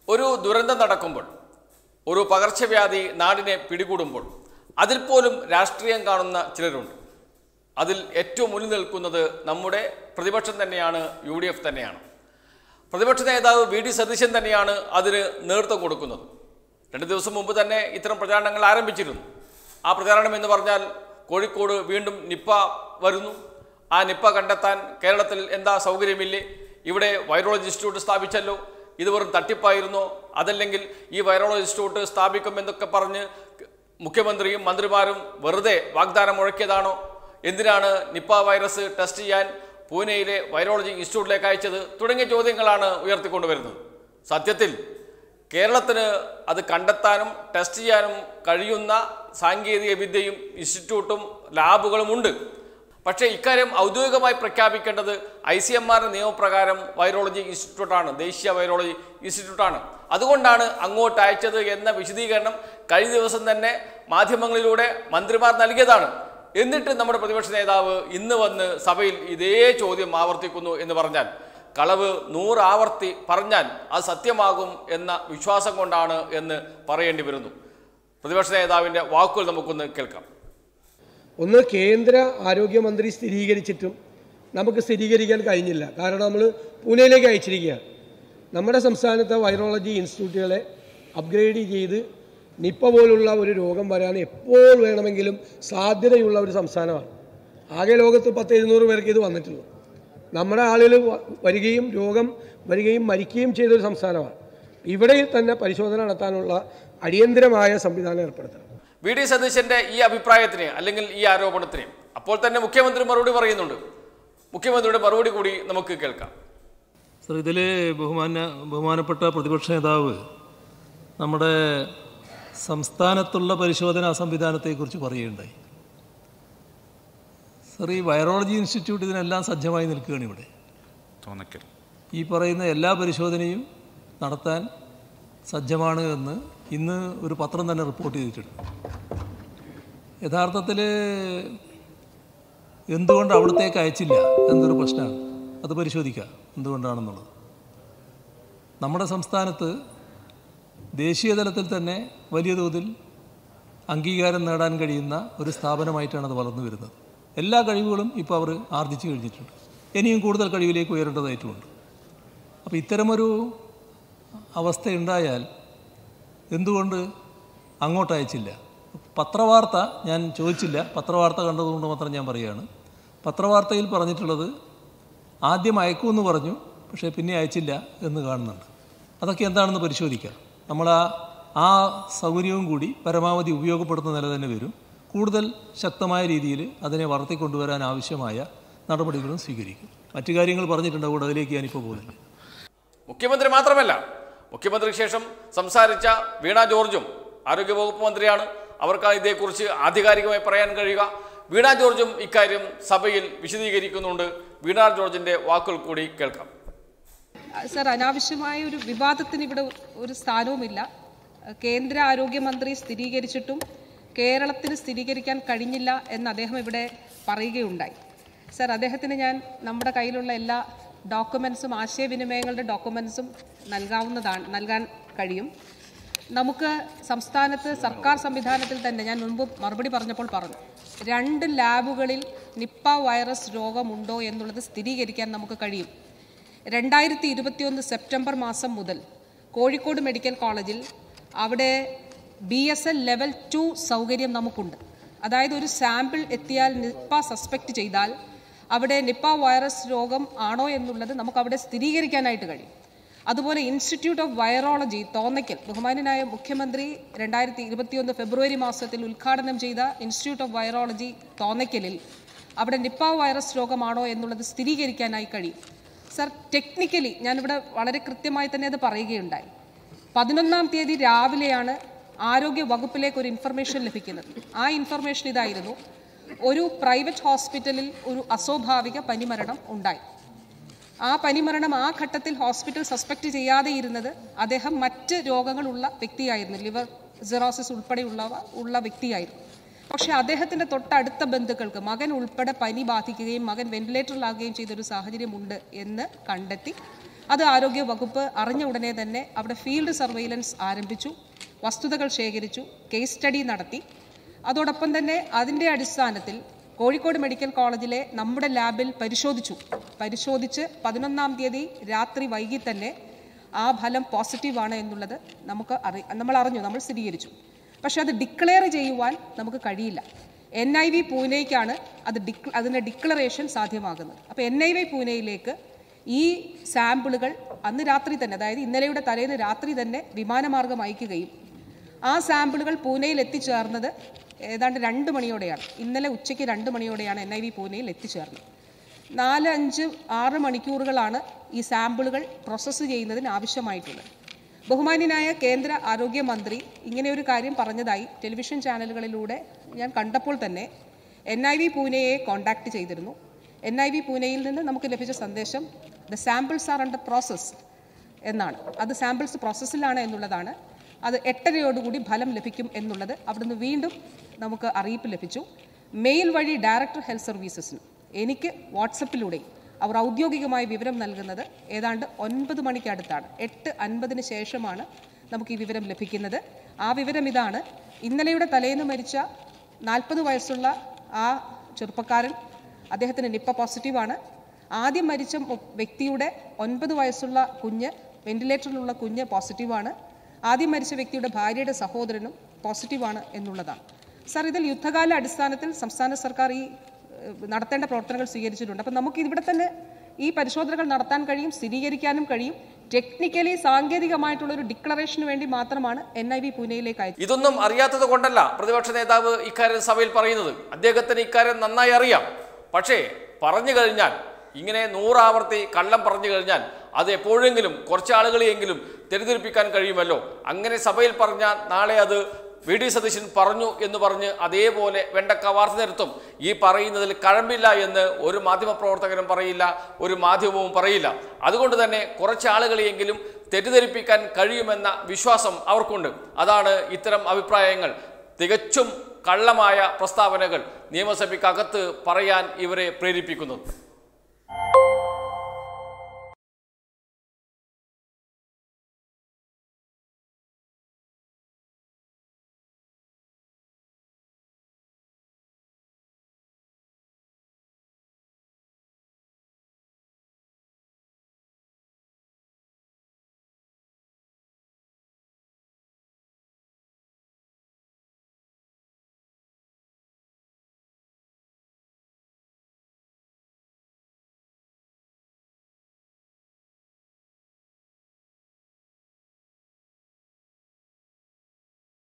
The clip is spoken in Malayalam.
ഒരു ദുരന്തം നടക്കുമ്പോൾ ഒരു പകർച്ചവ്യാധി നാടിനെ പിടികൂടുമ്പോൾ അതിൽ പോലും രാഷ്ട്രീയം കാണുന്ന ചിലരുണ്ട് അതിൽ ഏറ്റവും മുന്നിൽ നിൽക്കുന്നത് നമ്മുടെ പ്രതിപക്ഷം തന്നെയാണ് യു ഡി എഫ് തന്നെയാണ് പ്രതിപക്ഷ നേതാവ് വി ഡി സതീശൻ തന്നെയാണ് അതിന് നേതൃത്വം കൊടുക്കുന്നത് രണ്ട് ദിവസം മുമ്പ് തന്നെ ഇത്തരം പ്രചാരണങ്ങൾ ആരംഭിച്ചിരുന്നു ആ പ്രചാരണം എന്ന് പറഞ്ഞാൽ കോഴിക്കോട് വീണ്ടും നിപ്പ വരുന്നു ആ നിപ്പ കണ്ടെത്താൻ കേരളത്തിൽ എന്താ സൗകര്യമില്ലേ ഇവിടെ വൈറോളജി ഇൻസ്റ്റിറ്റ്യൂട്ട് സ്ഥാപിച്ചല്ലോ ഇത് വെറും തട്ടിപ്പായിരുന്നോ അതല്ലെങ്കിൽ ഈ വൈറോളജി ഇൻസ്റ്റിറ്റ്യൂട്ട് സ്ഥാപിക്കുമെന്നൊക്കെ പറഞ്ഞ് മുഖ്യമന്ത്രിയും മന്ത്രിമാരും വെറുതെ വാഗ്ദാനം മുഴക്കിയതാണോ എന്തിനാണ് നിപ്പ വൈറസ് ടെസ്റ്റ് ചെയ്യാൻ പൂനെയിലെ വൈറോളജി ഇൻസ്റ്റിറ്റ്യൂട്ടിലേക്ക് അയച്ചത് തുടങ്ങിയ ചോദ്യങ്ങളാണ് ഉയർത്തിക്കൊണ്ടുവരുന്നത് സത്യത്തിൽ കേരളത്തിന് അത് കണ്ടെത്താനും ടെസ്റ്റ് ചെയ്യാനും കഴിയുന്ന സാങ്കേതിക വിദ്യയും ഇൻസ്റ്റിറ്റ്യൂട്ടും ലാബുകളും ഉണ്ട് പക്ഷേ ഇക്കാര്യം ഔദ്യോഗികമായി പ്രഖ്യാപിക്കേണ്ടത് ഐ സി എം ആറിന്റെ നിയമപ്രകാരം വൈറോളജി ഇൻസ്റ്റിറ്റ്യൂട്ടാണ് ദേശീയ വൈറോളജി ഇൻസ്റ്റിറ്റ്യൂട്ടാണ് അതുകൊണ്ടാണ് അങ്ങോട്ട് അയച്ചത് എന്ന വിശദീകരണം കഴിഞ്ഞ ദിവസം തന്നെ മാധ്യമങ്ങളിലൂടെ മന്ത്രിമാർ നൽകിയതാണ് എന്നിട്ട് നമ്മുടെ പ്രതിപക്ഷ നേതാവ് ഇന്ന് വന്ന് സഭയിൽ ഇതേ ചോദ്യം ആവർത്തിക്കുന്നു എന്ന് പറഞ്ഞാൽ കളവ് നൂറ് ആവർത്തി പറഞ്ഞാൽ അത് സത്യമാകും എന്ന വിശ്വാസം കൊണ്ടാണ് എന്ന് പറയേണ്ടി വരുന്നു പ്രതിപക്ഷ നേതാവിൻ്റെ വാക്കുകൾ നമുക്കൊന്ന് കേൾക്കാം ഒന്ന് കേന്ദ്ര ആരോഗ്യമന്ത്രി സ്ഥിരീകരിച്ചിട്ടും നമുക്ക് സ്ഥിരീകരിക്കാൻ കഴിഞ്ഞില്ല കാരണം നമ്മൾ പൂനെയിലേക്ക് അയച്ചിരിക്കുകയാണ് നമ്മുടെ സംസ്ഥാനത്തെ വൈറോളജി ഇൻസ്റ്റിറ്റ്യൂട്ടുകളെ അപ്ഗ്രേഡ് ചെയ്ത് നിപ്പ പോലുള്ള ഒരു രോഗം വരാൻ എപ്പോൾ വേണമെങ്കിലും സാധ്യതയുള്ള ഒരു സംസ്ഥാനമാണ് ആകെ ലോകത്ത് പത്ത് എഴുന്നൂറ് പേർക്ക് ഇത് വന്നിട്ടുള്ളൂ നമ്മുടെ ആളുകൾ വ- വരികയും രോഗം വരികയും മരിക്കുകയും ചെയ്തൊരു സംസ്ഥാനമാണ് ഇവിടെ തന്നെ പരിശോധന നടത്താനുള്ള അടിയന്തരമായ സംവിധാനം ഏർപ്പെടുത്തണം വി ഡി സതീശന്റെ ഈ അഭിപ്രായത്തിന് അല്ലെങ്കിൽ ഈ ആരോപണത്തിന് അപ്പോൾ തന്നെ മുഖ്യമന്ത്രി മറുപടി പറയുന്നുണ്ട് മുഖ്യമന്ത്രിയുടെ മറുപടി കൂടി നമുക്ക് കേൾക്കാം സർ ഇതിൽ ബഹുമാന ബഹുമാനപ്പെട്ട പ്രതിപക്ഷ നേതാവ് നമ്മുടെ സംസ്ഥാനത്തുള്ള പരിശോധനാ സംവിധാനത്തെക്കുറിച്ച് പറയുകയുണ്ടായി സർ ഈ വൈറോളജി ഇൻസ്റ്റിറ്റ്യൂട്ട് ഇതിനെല്ലാം സജ്ജമായി നിൽക്കുകയാണ് ഇവിടെ തോന്നക്കൽ ഈ പറയുന്ന എല്ലാ പരിശോധനയും നടത്താൻ സജ്ജമാണ് എന്ന് ഇന്ന് ഒരു പത്രം തന്നെ റിപ്പോർട്ട് ചെയ്തിട്ടുണ്ട് യഥാർത്ഥത്തിൽ എന്തുകൊണ്ട് അവിടത്തേക്ക് അയച്ചില്ല എന്നൊരു പ്രശ്നമാണ് അത് പരിശോധിക്കാം എന്തുകൊണ്ടാണെന്നുള്ളത് നമ്മുടെ സംസ്ഥാനത്ത് ദേശീയ തലത്തിൽ തന്നെ വലിയ തോതിൽ അംഗീകാരം നേടാൻ കഴിയുന്ന ഒരു സ്ഥാപനമായിട്ടാണ് അത് വളർന്നു വരുന്നത് എല്ലാ കഴിവുകളും ഇപ്പോൾ അവർ ആർജിച്ചു കഴിഞ്ഞിട്ടുണ്ട് ഇനിയും കൂടുതൽ കഴിവിലേക്ക് ഉയരേണ്ടതായിട്ടുമുണ്ട് അപ്പോൾ ഇത്തരമൊരു അവസ്ഥയുണ്ടായാൽ എന്തുകൊണ്ട് അങ്ങോട്ട് അയച്ചില്ല പത്രവാർത്ത ഞാൻ ചോദിച്ചില്ല പത്രവാർത്ത കണ്ടതുകൊണ്ട് മാത്രം ഞാൻ പറയുകയാണ് പത്രവാർത്തയിൽ പറഞ്ഞിട്ടുള്ളത് ആദ്യം അയക്കുമെന്ന് പറഞ്ഞു പക്ഷേ പിന്നെ അയച്ചില്ല എന്ന് കാണുന്നുണ്ട് അതൊക്കെ എന്താണെന്ന് പരിശോധിക്കാം നമ്മൾ ആ ആ സൗകര്യവും കൂടി പരമാവധി ഉപയോഗപ്പെടുത്തുന്ന നില തന്നെ വരും കൂടുതൽ ശക്തമായ രീതിയിൽ അതിനെ വളർത്തിക്കൊണ്ടുവരാൻ ആവശ്യമായ നടപടികളും സ്വീകരിക്കും മറ്റു കാര്യങ്ങൾ പറഞ്ഞിട്ടുണ്ട് അതുകൊണ്ട് അതിലേക്ക് ഞാനിപ്പോൾ പോകുന്നില്ല മുഖ്യമന്ത്രി മാത്രമല്ല മുഖ്യമന്ത്രിക്ക് ശേഷം സംസാരിച്ച വീണ ജോർജും ആരോഗ്യവകുപ്പ് മന്ത്രിയാണ് അവർക്ക് ഇതേക്കുറിച്ച് ആധികാരികമായി പറയാൻ കഴിയുക വീണ ജോർജും ഇക്കാര്യം സഭയിൽ വിശദീകരിക്കുന്നുണ്ട് വീണ ജോർജിന്റെ വാക്കുകൾ കൂടി കേൾക്കാം സർ അനാവശ്യമായ ഒരു വിവാദത്തിന് ഇവിടെ ഒരു സ്ഥാനവുമില്ല കേന്ദ്ര ആരോഗ്യമന്ത്രി സ്ഥിരീകരിച്ചിട്ടും കേരളത്തിന് സ്ഥിരീകരിക്കാൻ കഴിഞ്ഞില്ല എന്ന് അദ്ദേഹം ഇവിടെ പറയുകയുണ്ടായി സർ അദ്ദേഹത്തിന് ഞാൻ നമ്മുടെ കയ്യിലുള്ള എല്ലാ ഡോക്യുമെൻസും ആശയവിനിമയങ്ങളുടെ ഡോക്യുമെൻസും നൽകാവുന്നതാണ് നൽകാൻ കഴിയും നമുക്ക് സംസ്ഥാനത്ത് സർക്കാർ സംവിധാനത്തിൽ തന്നെ ഞാൻ മുൻപ് മറുപടി പറഞ്ഞപ്പോൾ പറഞ്ഞു രണ്ട് ലാബുകളിൽ നിപ്പ വൈറസ് രോഗമുണ്ടോ എന്നുള്ളത് സ്ഥിരീകരിക്കാൻ നമുക്ക് കഴിയും രണ്ടായിരത്തി ഇരുപത്തിയൊന്ന് സെപ്റ്റംബർ മാസം മുതൽ കോഴിക്കോട് മെഡിക്കൽ കോളേജിൽ അവിടെ B S L level two സൗകര്യം നമുക്കുണ്ട് അതായത് ഒരു സാമ്പിൾ എത്തിയാൽ നിപ്പ സസ്പെക്റ്റ് ചെയ്താൽ അവിടെ നിപ്പ വൈറസ് രോഗം ആണോ എന്നുള്ളത് നമുക്ക് അവിടെ സ്ഥിരീകരിക്കാനായിട്ട് കഴിയും അതുപോലെ ഇൻസ്റ്റിറ്റ്യൂട്ട് ഓഫ് വൈറോളജി തോന്നയ്ക്കൽ ബഹുമാന്യനായ മുഖ്യമന്ത്രി രണ്ടായിരത്തി ഇരുപത്തിയൊന്ന് ഫെബ്രുവരി മാസത്തിൽ ഉദ്ഘാടനം ചെയ്ത ഇൻസ്റ്റിറ്റ്യൂട്ട് ഓഫ് വൈറോളജി തോന്നയ്ക്കലിൽ അവിടെ നിപ്പ വൈറസ് രോഗമാണോ എന്നുള്ളത് സ്ഥിരീകരിക്കാനായി കഴിയും സർ ടെക്നിക്കലി ഞാനിവിടെ വളരെ കൃത്യമായി തന്നെ അത് പറയുകയുണ്ടായി പതിനൊന്നാം തീയതി രാവിലെയാണ് ആരോഗ്യ വകുപ്പിലേക്ക് ഒരു ഇൻഫർമേഷൻ ലഭിക്കുന്നത് ആ ഇൻഫർമേഷൻ ഇതായിരുന്നു ഒരു പ്രൈവറ്റ് ഹോസ്പിറ്റലിൽ ഒരു അസ്വാഭാവിക പനിമരണം ഉണ്ടായി ആ പനിമരണം ആ ഘട്ടത്തിൽ ഹോസ്പിറ്റൽ സസ്പെക്ട് ചെയ്യാതെ ഇരുന്നത് അദ്ദേഹം മറ്റ് രോഗങ്ങളുള്ള വ്യക്തിയായിരുന്നു ലിവർ സിറോസിസ് ഉൾപ്പെടെയുള്ളവ ഉള്ള വ്യക്തിയായിരുന്നു പക്ഷേ അദ്ദേഹത്തിന്റെ തൊട്ടടുത്ത ബന്ധുക്കൾക്ക് മകൻ ഉൾപ്പെടെ പനി ബാധിക്കുകയും മകൻ വെന്റിലേറ്ററിലാകുകയും ചെയ്തൊരു സാഹചര്യമുണ്ട് എന്ന് കണ്ടെത്തി അത് ആരോഗ്യ വകുപ്പ് അറിഞ്ഞ ഉടനെ തന്നെ അവിടെ ഫീൽഡ് സർവൈലൻസ് ആരംഭിച്ചു വസ്തുതകൾ ശേഖരിച്ചു കേസ് സ്റ്റഡി നടത്തി അതോടൊപ്പം തന്നെ അതിൻ്റെ അടിസ്ഥാനത്തിൽ കോഴിക്കോട് മെഡിക്കൽ കോളേജിലെ നമ്മുടെ ലാബിൽ പരിശോധിച്ചു പരിശോധിച്ച് പതിനൊന്നാം തീയതി രാത്രി വൈകി തന്നെ ആ ഫലം പോസിറ്റീവാണ് എന്നുള്ളത് നമുക്ക് അറി നമ്മൾ അറിഞ്ഞു നമ്മൾ സ്ഥിരീകരിച്ചു പക്ഷെ അത് ഡിക്ലെയർ ചെയ്യുവാൻ നമുക്ക് കഴിയില്ല എൻ ഐ വി പൂനെയ്ക്കാണ് അത് ഡിക് അതിൻ്റെ ഡിക്ലറേഷൻ സാധ്യമാകുന്നത് അപ്പോൾ എൻ ഐ വി പൂനെയിലേക്ക് ഈ സാമ്പിളുകൾ അന്ന് രാത്രി തന്നെ അതായത് ഇന്നലെയുടെ തലേന്ന് രാത്രി തന്നെ വിമാനമാർഗം അയക്കുകയും ആ സാമ്പിളുകൾ പൂനെയിൽ എത്തിച്ചേർന്നത് ഏതാണ്ട് രണ്ട് മണിയോടെയാണ് ഇന്നലെ ഉച്ചയ്ക്ക് രണ്ട് മണിയോടെയാണ് എൻ ഐ വി പൂനെയിൽ എത്തിച്ചേർന്നത് നാല് അഞ്ച് ആറ് മണിക്കൂറുകളാണ് ഈ സാമ്പിളുകൾ പ്രോസസ്സ് ചെയ്യുന്നതിന് ആവശ്യമായിട്ടുള്ളത് ബഹുമാന്യനായ കേന്ദ്ര ആരോഗ്യമന്ത്രി ഇങ്ങനെ ഒരു കാര്യം പറഞ്ഞതായി ടെലിവിഷൻ ചാനലുകളിലൂടെ ഞാൻ കണ്ടപ്പോൾ തന്നെ എൻ ഐ വി പൂനെയെ കോൺടാക്ട് ചെയ്തിരുന്നു എൻ ഐ വി പൂനെയിൽ നിന്ന് നമുക്ക് ലഭിച്ച സന്ദേശം the samples are under process എന്നാണ് അത് സാമ്പിൾസ് പ്രോസസ്സിലാണ് എന്നുള്ളതാണ് അത് എട്ടരയോടുകൂടി ഫലം ലഭിക്കും എന്നുള്ളത് അവിടുന്ന് വീണ്ടും നമുക്ക് അറിയിപ്പ് ലഭിച്ചു മെയിൽ വഴി ഡയറക്ടർ ഹെൽത്ത് സർവീസസിന് എനിക്ക് വാട്സപ്പിലൂടെ അവർ ഔദ്യോഗികമായ വിവരം നൽകുന്നത് ഏതാണ്ട് ഒൻപത് മണിക്കടുത്താണ് എട്ട് അൻപതിന് ശേഷമാണ് നമുക്ക് ഈ വിവരം ലഭിക്കുന്നത് ആ വിവരം ഇതാണ് ഇന്നലെയുടെ തലേന്ന് മരിച്ച നാൽപ്പത് വയസ്സുള്ള ആ ചെറുപ്പക്കാരൻ അദ്ദേഹത്തിന് നിപ്പ പോസിറ്റീവാണ് ആദ്യം മരിച്ച മു- വ്യക്തിയുടെ ഒൻപത് വയസ്സുള്ള കുഞ്ഞ് വെന്റിലേറ്ററിലുള്ള കുഞ്ഞ് പോസിറ്റീവാണ് ആദ്യം മരിച്ച വ്യക്തിയുടെ ഭാര്യയുടെ സഹോദരനും പോസിറ്റീവാണ് എന്നുള്ളതാണ് സാർ ഇതിൽ യുദ്ധകാല അടിസ്ഥാനത്തിൽ സംസ്ഥാന സർക്കാർ ഈ ഏഹ്, നടത്തേണ്ട പ്രവർത്തനങ്ങൾ സ്വീകരിച്ചിട്ടുണ്ട് അപ്പം നമുക്ക് ഇവിടെ തന്നെ ഈ പരിശോധനകൾ നടത്താൻ കഴിയും സ്ഥിരീകരിക്കാനും കഴിയും ടെക്നിക്കലി സാങ്കേതികമായിട്ടുള്ള ഒരു ഡിക്ലറേഷന് വേണ്ടി മാത്രമാണ് എൻ ഐ വി പൂനെയിലേക്ക് അയച്ചത് ഇതൊന്നും അറിയാത്തത് കൊണ്ടല്ല പ്രതിപക്ഷ നേതാവ് ഇക്കാര്യം സഭയിൽ പറയുന്നത് അദ്ദേഹത്തിന് ഇക്കാര്യം നന്നായി അറിയാം പക്ഷേ പറഞ്ഞു കഴിഞ്ഞാൽ ഇങ്ങനെ നൂറാവർത്തി കള്ളം പറഞ്ഞു കഴിഞ്ഞാൽ അത് എപ്പോഴെങ്കിലും കുറച്ച് ആളുകളെയെങ്കിലും തെറ്റിദ്ധരിപ്പിക്കാൻ കഴിയുമല്ലോ അങ്ങനെ സഭയിൽ പറഞ്ഞാൽ നാളെ അത് വി ഡി സതീശൻ പറഞ്ഞു എന്ന് പറഞ്ഞ് അതേപോലെ വെണ്ടക്ക വാർത്ത നിരത്തും ഈ പറയുന്നതിൽ കഴമ്പില്ല എന്ന് ഒരു മാധ്യമപ്രവർത്തകനും പറയില്ല ഒരു മാധ്യമവും പറയില്ല അതുകൊണ്ട് തന്നെ കുറച്ച് ആളുകളെയെങ്കിലും തെറ്റിദ്ധരിപ്പിക്കാൻ കഴിയുമെന്ന വിശ്വാസം അവർക്കുണ്ട് അതാണ് ഇത്തരം അഭിപ്രായങ്ങൾ തികച്ചും കള്ളമായ പ്രസ്താവനകൾ നിയമസഭയ്ക്കകത്ത് പറയാൻ ഇവരെ പ്രേരിപ്പിക്കുന്നത്